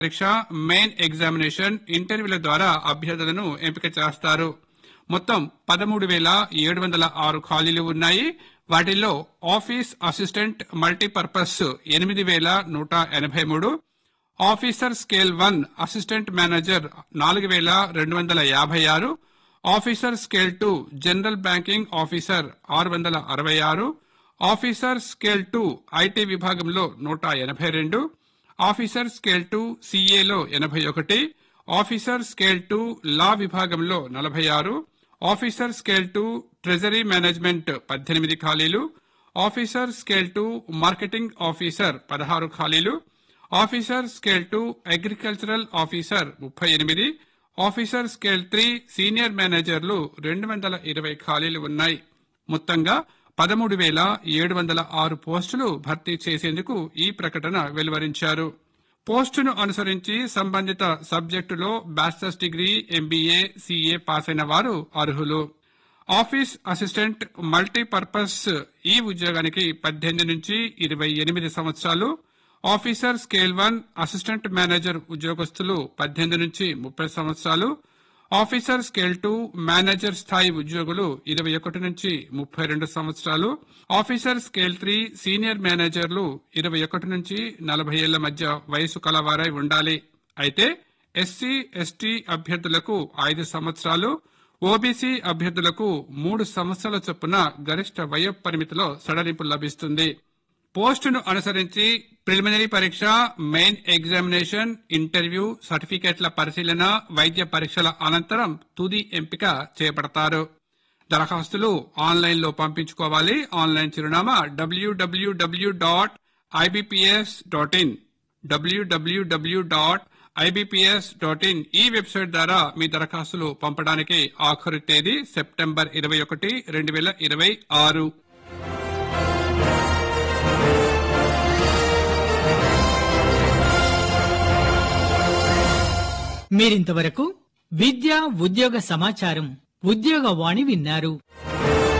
పరీక్ష main examination ఇంటర్వ్యూల ద్వారా అభ్యర్థులను ఎంపిక చేస్తారు మొత్తం పదమూడు వేల ఏడు వందల ఆరు ఖాళీలు ఉన్నాయి వాటిల్లో ఆఫీస్ అసిస్టెంట్ మల్టీపర్పస్ ఎనిమిది వేల నూట ఎనభై మూడు officer scale one assistant manager నాలుగు వేల రెండు వందల యాభై ఆరు officer scale two general banking officer ఆరు వందల అరవై ఆరు ఆఫీసర్ స్కేల్ టూ ఐటీ విభాగంలో నూట ఎనభై రెండు ఆఫీసర్ స్కేల్ టూ సిఏలో ఎనభై ఒకటి ఆఫీసర్ స్కేల్ టూ లా విభాగంలో నలభై ఆరు officer scale two treasury management పద్దెనిమిది ఖాళీలు officer scale two marketing officer పదహారు ఖాళీలు officer scale two agricultural officer ముప్పై ఎనిమిది ఆఫీసర్ స్కేల్ త్రీ సీనియర్ మేనేజర్లు రెండు వందల ఇరవై ఖాళీలు ఉన్నాయి మొత్తంగా పదమూడు వేల ఏడు వందల ఆరు పోస్టులు భర్తీ చేసేందుకు ఈ ప్రకటన వెలువరించారు పోస్టును అనుసరించి సంబంధిత సబ్జెక్టులో bachelor's degree MBA CA pass అయిన వారు అర్హులు ఆఫీస్ అసిస్టెంట్ మల్టీపర్పస్ ఈ ఉద్యోగానికి పద్దెనిమిది నుంచి ఇరవై ఎనిమిది సంవత్సరాలు officer scale one assistant manager ఉద్యోగస్తులు పద్దెనిమిది నుంచి ముప్పై సంవత్సరాలు ఆఫీసర్ స్కేల్ టూ మేనేజర్ స్థాయి ఉద్యోగులు ఇరవై ఒకటి నుంచి ముప్పై రెండు సంవత్సరాలు ఆఫీసర్ స్కేల్ త్రీ సీనియర్ మేనేజర్లు ఇరవై ఒకటి నుంచి నలభై ఏళ్ల మధ్య వయసు కలవారై ఉండాలి అయితే ఎస్సీ ఎస్టీ అభ్యర్థులకు ఐదు సంవత్సరాలు ఓబీసీ అభ్యర్థులకు మూడు సంవత్సరాల చొప్పున గరిష్ట వయో పరిమితిలో సడలింపు లభిస్తుంది పోస్టును అనుసరించి ప్రిలిమినరీ పరీక్ష మెయిన్ ఎగ్జామినేషన్ ఇంటర్వ్యూ సర్టిఫికెట్ల పరిశీలన వైద్య పరీక్షల అనంతరం తుది ఎంపిక చేపడతారు దరఖాస్తులు ఆన్లైన్ లో పంపించుకోవాలి ఆన్లైన్ చిరునామా WWW dot IBPS dot in WWW dot IBPS dot in ఈ వెబ్సైట్ ద్వారా మీ దరఖాస్తులు పంపడానికి ఆఖరు తేదీ సెప్టెంబర్ ఇరవై ఒకటి రెండు వేల ఇరవై ఆరు మీరింతవరకు విద్య ఉద్యోగ సమాచారం ఉద్యోగ వాణి విన్నారు